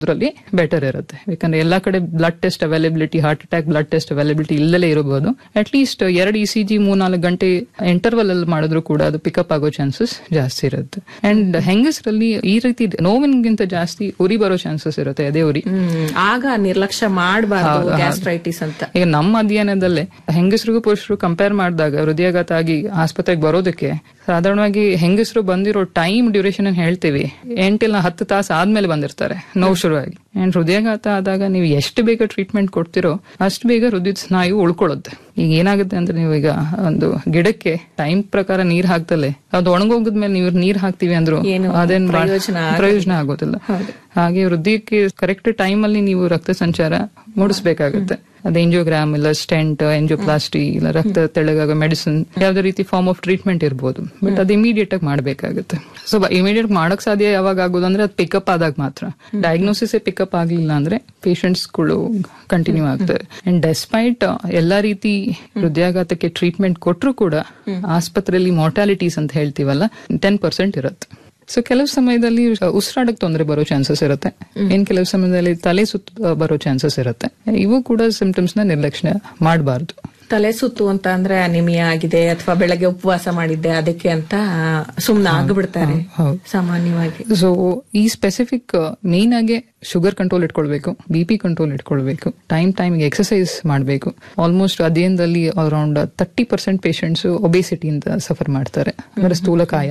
ಅದ್ರಲ್ಲಿ ಬೆಟರ್ ಇರುತ್ತೆ ಯಾಕಂದ್ರೆ ಎಲ್ಲಾ ಕಡೆ blood test availability heart attack blood test availability ಇಲ್ಲದೆ ಇರಬಹುದು ಅಟ್ ಲೀಸ್ಟ್ ಎರಡು ಇ ಸಿ ಜಿ ಮೂರ್ನಾಲ್ಕು ಗಂಟೆ ಇಂಟರ್ವಲ್ ಅಲ್ಲಿ ಮಾಡಿದ್ರು ಕೂಡ ಅದು ಪಿಕಪ್ ಆಗೋ ಚಾನ್ಸಸ್ ಜಾಸ್ತಿ ಇರುತ್ತೆ ಅಂಡ್ ಹೆಂಗಸರಲ್ಲಿ ಈ ರೀತಿ ನೋವಿನಗಿಂತ ಜಾಸ್ತಿ ಉರಿ ಬರೋ ಚಾನ್ಸಸ್ ಇರುತ್ತೆ ಅದೇ ಉರಿ ಹ್ಮ್ ಆಗ ನಿರ್ಲಕ್ಷ್ಯ ಮಾಡಬಾರ್ದು ಗ್ಯಾಸ್ಟ್ರೈಟಿಸ್ ಅಂತ ಈಗ ನಮ್ಮ ಅಧ್ಯಯನದಲ್ಲೇ ಹೆಂಗಸರಿಗೂ ಪುರುಷರು ಕಂಪೇರ್ ಮಾಡಿದಾಗ ಹೃದಯಾಘಾತ ಆಗಿ ಆಸ್ಪತ್ರೆಗೆ ಬರೋದಕ್ಕೆ ಸಾಧಾರಣವಾಗಿ ಹೆಂಗಸರು ಬಂದಿರೋ ಟೈಮ್ ಡ್ಯೂರೇಷನ್ ಅನ್ನು ಹೇಳ್ತೀವಿ ಎಂಟಿಲ್ಲ ಹತ್ತು ತಾಸು ಆದ್ಮೇಲೆ ಬಂದಿರ್ತಾರೆ ನೋವು ಶುರುವಾಗಿ ಅಂಡ್ ಹೃದಯಾಘಾತ ಆದಾಗ ನೀವು ಎಷ್ಟು ಬೇಗ ಟ್ರೀಟ್ಮೆಂಟ್ ಕೊಡ್ತಿರೋ ಅಷ್ಟು ಬೇಗ ಹೃದಯದ ಸ್ನಾಯು ಉಳ್ಕೊಳ್ಳುತ್ತೆ ಈಗ ಏನಾಗುತ್ತೆ ಅಂದ್ರೆ ನೀವು ಈಗ ಒಂದು ಗಿಡಕ್ಕೆ ಟೈಮ್ ಪ್ರಕಾರ ನೀರ್ ಹಾಕ್ತಲೆ ಅದು ಒಣಗೋಗಿದ್ಮೇಲೆ ನೀವು ನೀರ್ ಹಾಕ್ತಿವಿ ಅಂದ್ರು ಏನು ಅದೇನ್ ಬಾ- ಪ್ರಯೋಜನ ಆಗಲ್ಲ. ಪ್ರಯೋಜನ ಆಗೋದಿಲ್ಲ ಹಾಗೆ ಹೃದಯಕ್ಕೆ ಕರೆಕ್ಟ್ ಟೈಮ್ ಅಲ್ಲಿ ನೀವು ರಕ್ತ ಸಂಚಾರ ಮೂಡಿಸ್ಬೇಕಾಗುತ್ತೆ ಅದು ಎಂಜಿಯೋಗ್ರಾಮ್ ಇಲ್ಲ ಸ್ಟೆಂಟ್ ಎಂಜಿಯೋಪ್ಲಾಸ್ಟಿ ಇಲ್ಲ ರಕ್ತ ತೆಳಗಾಗ ಮೆಡಿಸಿನ್ ಯಾವ್ದೇ ರೀತಿ ಫಾರ್ಮ್ ಆಫ್ ಟ್ರೀಟ್ಮೆಂಟ್ ಇರ್ಬೋದು ಬಟ್ ಅದು ಇಮಿಡಿಯೇಟ್ ಆಗಿ ಮಾಡಬೇಕಾಗುತ್ತೆ ಸೊ ಇಮಿಡಿಯೇಟ್ ಮಾಡಕ್ ಸಾಧ್ಯ ಯಾವಾಗ ಆಗೋದು ಅಂದ್ರೆ ಅದು ಪಿಕಪ್ ಆದಾಗ ಮಾತ್ರ ಡಯಾಗ್ನೋಸಿಸ್ ಪಿಕಪ್ ಆಗ್ಲಿಲ್ಲ ಅಂದ್ರೆ patients ಗಳು ಕಂಟಿನ್ಯೂ ಆಗ್ತವೆ ಅಂಡ್ ಡೆಸ್ಪೈಟ್ ಎಲ್ಲಾ ರೀತಿ ಹೃದಯಾಘಾತಕ್ಕೆ ಟ್ರೀಟ್ಮೆಂಟ್ ಕೊಟ್ಟರು ಕೂಡ ಆಸ್ಪತ್ರೆಯಲ್ಲಿ ಮಾರ್ಟಾಲಿಟೀಸ್ ಅಂತ ಹೇಳ್ತೀವಲ್ಲ ಟೆನ್ ಪರ್ಸೆಂಟ್ ಇರುತ್ತೆ ಸೊ ಕೆಲವು ಸಮಯದಲ್ಲಿ ಉಸಿರಾಡಕ್ ತೊಂದರೆ ಬರೋ ಚಾನ್ಸಸ್ ಇರುತ್ತೆ ಇನ್ ಕೆಲವು ಸಮಯದಲ್ಲಿ ತಲೆ ಸುತ್ತ ಬರೋ ಚಾನ್ಸಸ್ ಇರುತ್ತೆ ಇವು ಕೂಡ ಸಿಂಪ್ಟಮ್ಸ್ ನ ನಿರ್ಲಕ್ಷ್ಯ ಮಾಡಬಾರ್ದು ತಲೆ ಸುತ್ತು ಅಂತ ಅಂದ್ರೆ ಅನಿಮಿಯಾ ಆಗಿದೆ ಅಥವಾ ಬೆಳಗ್ಗೆ ಉಪವಾಸ ಮಾಡಿದ್ದೆ ಅದಕ್ಕೆ ಅಂತ ಸುಮ್ನೆ ಆಗ್ಬಿಡ್ತಾರೆ ಹೌದು. ಸಾಮಾನ್ಯವಾಗಿ ಸೊ ಈ ಸ್ಪೆಸಿಫಿಕ್ ಮೇನ್ ಆಗಿ ಶುಗರ್ ಕಂಟ್ರೋಲ್ ಇಟ್ಕೊಳ್ಬೇಕು ಬಿ ಪಿ ಕಂಟ್ರೋಲ್ ಇಟ್ಕೊಳ್ಬೇಕು ಟೈಮ್ ಟೈಮ್ ಎಕ್ಸರ್ಸೈಸ್ ಮಾಡಬೇಕು ಆಲ್ಮೋಸ್ಟ್ ಅಧ್ಯಯನದಲ್ಲಿ around thirty percent patients obesity ಅಂತ ಸಫರ್ ಮಾಡ್ತಾರೆ ಅಂದ್ರೆ ಸ್ಥೂಲಕಾಯ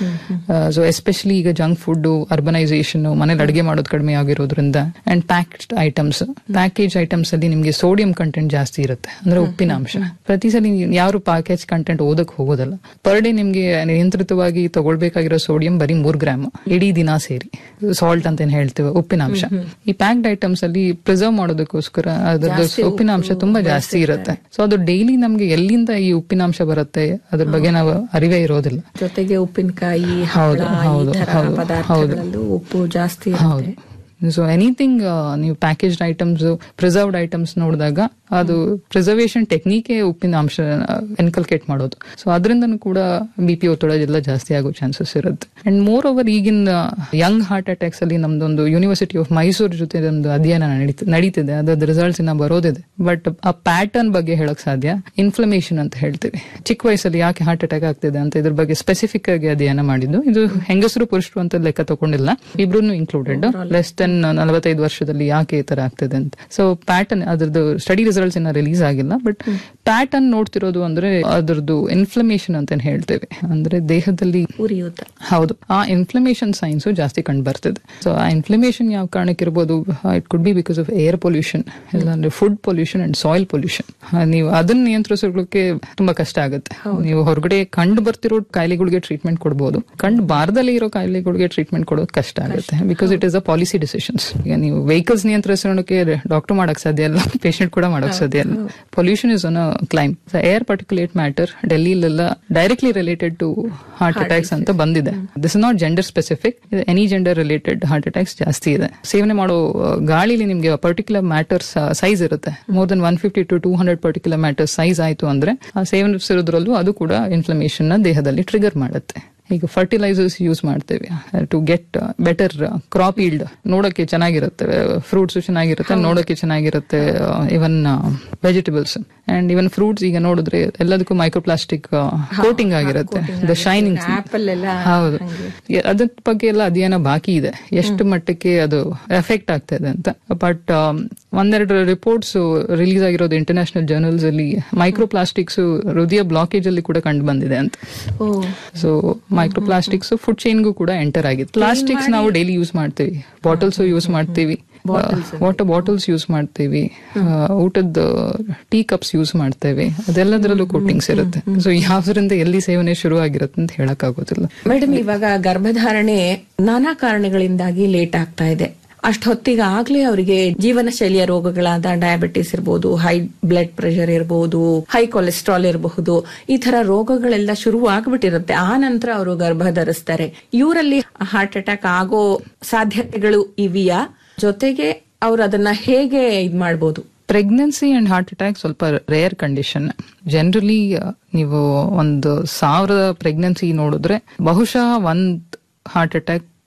ಸೊ ಎಸ್ಪೆಷಲಿ ಈಗ ಜಂಕ್ ಫುಡ್ ಅರ್ಬನೈಸೇಷನ್ ಮನೇಲಿ ಅಡಿಗೆ ಮಾಡೋದು ಕಡಿಮೆ ಆಗಿರೋದ್ರಿಂದ and packed items package items ಅಲ್ಲಿ ನಿಮ್ಗೆ ಸೋಡಿಯಂ ಕಂಟೆಂಟ್ ಜಾಸ್ತಿ ಇರುತ್ತೆ ಅಂದ್ರೆ ಉಪ್ಪಿನ ಅಂಶ ಪ್ರತಿ ಸಲ ಯಾರು ಪ್ಯಾಕೇಜ್ ಕಂಟೆಂಟ್ ಓದಕ್ ಹೋಗೋದಲ್ಲ ಪರ್ ಡೇ ನಿಮ್ಗೆ ನಿಯಂತ್ರಿತವಾಗಿ ತಗೊಳ್ಬೇಕಾಗಿರೋ ಸೋಡಿಯಂ ಬರೀ ಮೂರ್ ಗ್ರಾಮ್ ಇಡೀ ದಿನ ಸೇರಿ ಸಾಲ್ಟ್ ಅಂತ ಏನ್ ಹೇಳ್ತೇವೆ ಉಪ್ಪಿನ ಅಂಶ ಈ ಪ್ಯಾಕ್ಡ್ ಐಟಮ್ಸ್ ಅಲ್ಲಿ ಪ್ರಿಸರ್ವ್ ಮಾಡೋದಕ್ಕೋಸ್ಕರ ಅದ್ರದ್ದು ಉಪ್ಪಿನ ಅಂಶ ತುಂಬಾ ಜಾಸ್ತಿ ಇರುತ್ತೆ ಸೊ ಅದು ಡೈಲಿ ನಮ್ಗೆ ಎಲ್ಲಿಂದ ಈ ಉಪ್ಪಿನ ಅಂಶ ಬರುತ್ತೆ ಅದ್ರ ಬಗ್ಗೆ ನಾವು ಅರಿವೇ ಇರೋದಿಲ್ಲ ಜೊತೆಗೆ ಉಪ್ಪಿನಕಾಯಿ ಹೌದು, ಹಪ್ಪಳ ಈ ಹೌದು, ತರ ಹೌದು, ಪದಾರ್ಥಗಳಲ್ಲೂ ಉಪ್ಪು ಜಾಸ್ತಿ ಹೌದು ಇರುತ್ತೆ ಸೊ ಎನಿಥಿಂಗ್ ನೀವು ಪ್ಯಾಕೇಜ್ಡ್ ಐಟಮ್ಸ್ ಪ್ರಿಸರ್ವ್ಡ್ ಐಟಮ್ಸ್ ನೋಡಿದಾಗ ಅದು ಪ್ರಿಸರ್ವೇಷನ್ ಟೆಕ್ನಿಕೆ ಉಪ್ಪಿನ ಅಂಶ ಎನ್ಕಲ್ಕೇಟ್ ಮಾಡೋದು ಸೊ ಅದರಿಂದನೂ ಕೂಡ ಬಿ ಪಿ ಒತ್ತಡ ಎಲ್ಲ ಜಾಸ್ತಿ ಆಗೋ ಚಾನ್ಸಸ್ ಇರುತ್ತೆ ಅಂಡ್ ಮೋರ್ ಓವರ್ ಈಗಿನ ಯಂಗ್ ಹಾರ್ಟ್ ಅಟ್ಯಾಕ್ಸ್ ಅಲ್ಲಿ ನಮ್ದೊಂದು ಯೂನಿವರ್ಸಿಟಿ ಆಫ್ ಮೈಸೂರು ಜೊತೆ ಒಂದು ಅಧ್ಯಯನ ನಡೀತ- ನಡೀತಿದೆ ಅದ್ರ ರಿಸಲ್ಟ್ಸ್ ಇನ್ನ ಬರೋದಿದೆ ಬಟ್ ಆ ಪ್ಯಾಟರ್ನ್ ಬಗ್ಗೆ ಹೇಳಕ್ ಸಾಧ್ಯ ಇನ್ಫ್ಲಮೇಷನ್ ಅಂತ ಹೇಳ್ತೀವಿ ಚಿಕ್ಕ ವಯಸ್ಸಲ್ಲಿ ಯಾಕೆ ಹಾರ್ಟ್ ಅಟ್ಯಾಕ್ ಆಗ್ತಿದೆ ಅಂತ ಇದ್ರ ಬಗ್ಗೆ ಸ್ಪೆಸಿಫಿಕ್ ಆಗಿ ಅಧ್ಯಯನ ಮಾಡಿದ್ದು ಇದು ಹೆಂಗಸರು ಪುರುಷರು ಅಂತ ಲೆಕ್ಕ ತಗೊಂಡಿಲ್ಲ ಇಬ್ರು ಇನ್ಕ್ಲೂಡೆಡ್ ಲೆಸ್ ದೆನ್ ನಲವತ್ತೈದು ವರ್ಷದಲ್ಲಿ ಯಾಕೆ ಈ ತರ ಆಗ್ತಿದೆ ಅಂತ ಸೊ ಪ್ಯಾಟರ್ನ್ ಅದ್ರದ್ದು ಸ್ಟಡಿ ರಿಸಲ್ಟ್ಸ್ ಇನ್ನ ರಿಲೀಸ್ ಆಗಿಲ್ಲ ಬಟ್ ಪ್ಯಾಟರ್ನ್ ನೋಡ್ತಿರೋದು ಅಂದ್ರೆ ಅದ್ರದ್ದು ಇನ್ಫ್ಲಮೇಷನ್ ಅಂತ ಹೇಳ್ತೇವೆ ಅಂದ್ರೆ ದೇಹದಲ್ಲಿ ಉರಿಯೂತ ಹೌದು ಆ ಇನ್ಫ್ಲಮೇಷನ್ ಸೈನ್ಸ್ ಜಾಸ್ತಿ ಕಂಡು ಬರ್ತಿದೆ ಸೊ ಆ ಇನ್ಫ್ಲಮೇಷನ್ ಯಾವ ಕಾರಣಕ್ಕೆ ಇರ್ಬೋದು it could be because of air pollution ಇಲ್ಲಾಂದ್ರೆ food pollution and soil pollution ನೀವು ಅದನ್ನ ನಿಯಂತ್ರಿಸೋಕೆ ತುಂಬಾ ಕಷ್ಟ ಆಗುತ್ತೆ ನೀವು ಹೊರಗಡೆ ಕಂಡು ಬರ್ತಿರೋ ಕಾಯಿಲೆಗಳಿಗೆ ಟ್ರೀಟ್ಮೆಂಟ್ ಕೊಡ್ಬೋದು ಕಂಡು ಬಾರದಲ್ಲಿ ಇರೋ ಕಾಯಿಲೆಗಳಿಗೆ ಟ್ರೀಟ್ಮೆಂಟ್ ಕೊಡೋದು ಕಷ್ಟ ಆಗುತ್ತೆ because it is a policy decisions ಈಗ ನೀವು ವೆಹಿಕಲ್ಸ್ ನಿಯಂತ್ರಿಸೋಣಕ್ಕೆ ಡಾಕ್ಟರ್ ಮಾಡಕ್ ಸಾಧ್ಯ ಇಲ್ಲ ಪೇಷಂಟ್ ಕೂಡ ಮಾಡಕ್ ಸಾಧ್ಯ ಇಲ್ಲ pollution is an claim air particulate matter ಡೆಲ್ಲಿಲೆಲ್ಲ directly related to heart attacks ಅಂತ ಬಂದಿದೆ this is not gender specific any gender related heart attacks ಜಾಸ್ತಿ ಇದೆ ಸೇವನೆ ಮಾಡೋ ಆ, ಗಾಳಿಲಿ ನಿಮ್ಗೆ ಪರ್ಟಿಕ್ಯುಲರ್ ಮ್ಯಾಟರ್ ಸೈಜ್ ಇರುತ್ತೆ more than one fifty to two hundred particular matter size ಆಯ್ತು ಅಂದ್ರೆ ಆ ಸೇವನಿಸಿರೋದ್ರಲ್ಲೂ ಅದು ಕೂಡ ಇನ್ಫ್ಲಮೇಷನ್ ನ ದೇಹದಲ್ಲಿ ಟ್ರಿಗರ್ ಮಾಡುತ್ತೆ ಈಗ ಫರ್ಟಿಲೈಸರ್ಸ್ ಯೂಸ್ ಮಾಡ್ತೇವೆ to get better crop yield ನೋಡೋಕೆ ಚೆನ್ನಾಗಿರುತ್ತೆ ಫ್ರೂಟ್ಸ್ ಚೆನ್ನಾಗಿರುತ್ತೆ ನೋಡೋಕೆ ಚೆನ್ನಾಗಿರುತ್ತೆ even vegetables and even fruits ಈಗ ನೋಡಿದ್ರೆ ಎಲ್ಲದಕ್ಕೂ ಮೈಕ್ರೋಪ್ಲಾಸ್ಟಿಕ್ ಕೋಟಿಂಗ್ ಆಗಿರುತ್ತೆ ದ ಶೈನಿಂಗ್ ಆಪಲ್ ಎಲ್ಲ ಹೌದು ಎ- ಅದ್ರ ಬಗ್ಗೆ ಎಲ್ಲ ಅಧ್ಯಯನ ಬಾಕಿ ಇದೆ ಎಷ್ಟು ಮಟ್ಟಕ್ಕೆ ಅದು ಎಫೆಕ್ಟ್ ಆಗ್ತಾ ಇದೆ ಅಂತ ಬಟ್ ಒಂದೆರಡು ರಿಪೋರ್ಟ್ಸ್ ರಿಲೀಸ್ ಆಗಿರೋದು ಇಂಟರ್ನ್ಯಾಷನಲ್ ಜರ್ನಲ್ಸ್ ಅಲ್ಲಿ ಮೈಕ್ರೋಪ್ಲಾಸ್ಟಿಕ್ಸ್ ಹೃದಯ ಬ್ಲಾಕೇಜ್ ಅಲ್ಲಿ ಕೂಡ ಕಂಡು ಬಂದಿದೆ ಅಂತ ಓ ಸೊ ಮೈಕ್ರೋಪ್ಲಾಸ್ಟಿಕ್ಸ್ ಫುಡ್ ಚೈನ್ಗೂ ಕೂಡ ಎಂಟರ್ ಆಗಿದೆ ಪ್ಲಾಸ್ಟಿಕ್ಸ್ ನಾವು ಡೈಲಿ ಯೂಸ್ ಮಾಡ್ತೀವಿ ಬಾಟಲ್ಸ್ ಯೂಸ್ ಮಾಡ್ತೀವಿ ವಾಟರ್ ಬಾಟಲ್ಸ್ ಯೂಸ್ ಮಾಡ್ತೀವಿ ಆ, ಊಟದ ಟೀ ಕಪ್ಸ್ ಯೂಸ್ ಮಾಡ್ತೇವೆ ಅದೆಲ್ಲದರಲ್ಲೂ ಕೋಟಿಂಗ್ಸ್ ಇರುತ್ತೆ ಸೊ ಯಾವ್ದ್ರಿಂದ ಎಲ್ಲಿ ಸೇವನೆ ಶುರು ಆಗಿರುತ್ತೆ ಅಂತ ಹೇಳಕ್ ಆಗೋದಿಲ್ಲ ಮೇಡಮ್ ಇವಾಗ ಗರ್ಭಧಾರಣೆ ನಾನಾ ಕಾರಣಗಳಿಂದಾಗಿ ಲೇಟ್ ಆಗ್ತಾ ಇದೆ ಅಷ್ಟೊತ್ತಿಗೆ ಆಗ್ಲೇ ಅವರಿಗೆ ಜೀವನ ಶೈಲಿಯ ರೋಗಗಳಾದ ಡಯಾಬಿಟಿಸ್ ಇರಬಹುದು ಹೈ ಬ್ಲಡ್ ಪ್ರೆಷರ್ ಇರಬಹುದು ಹೈ ಕೊಲೆಸ್ಟ್ರಾಲ್ ಇರಬಹುದು ಈ ತರ ರೋಗಗಳೆಲ್ಲ ಶುರು ಆಗ್ಬಿಟ್ಟಿರುತ್ತೆ ಆ ನಂತರ ಅವರು ಗರ್ಭ ಧರಿಸ್ತಾರೆ ಇವರಲ್ಲಿ ಹಾರ್ಟ್ ಅಟ್ಯಾಕ್ ಆಗೋ ಸಾಧ್ಯತೆಗಳು ಇವೆಯಾ ಜೊತೆಗೆ ಅವ್ರು ಅದನ್ನ ಹೇಗೆ ಇದ್ ಮಾಡ್ಬೋದು ಪ್ರೆಗ್ನೆನ್ಸಿ ಅಂಡ್ ಹಾರ್ಟ್ ಅಟ್ಯಾಕ್ ಸ್ವಲ್ಪ ರೇರ್ ಕಂಡೀಷನ್ ಜನರಲಿ ನೀವು ಒಂದು ಸಾವಿರದ ಪ್ರೆಗ್ನೆನ್ಸಿ ನೋಡಿದ್ರೆ ಬಹುಶಃ ಒಂದ್ ಹಾರ್ಟ್ ಅಟ್ಯಾಕ್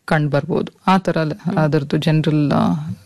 ಕಂಡು ಬರ್ಬೋದು ಆ ತರ ಅದರದ್ದು ಜನರಲ್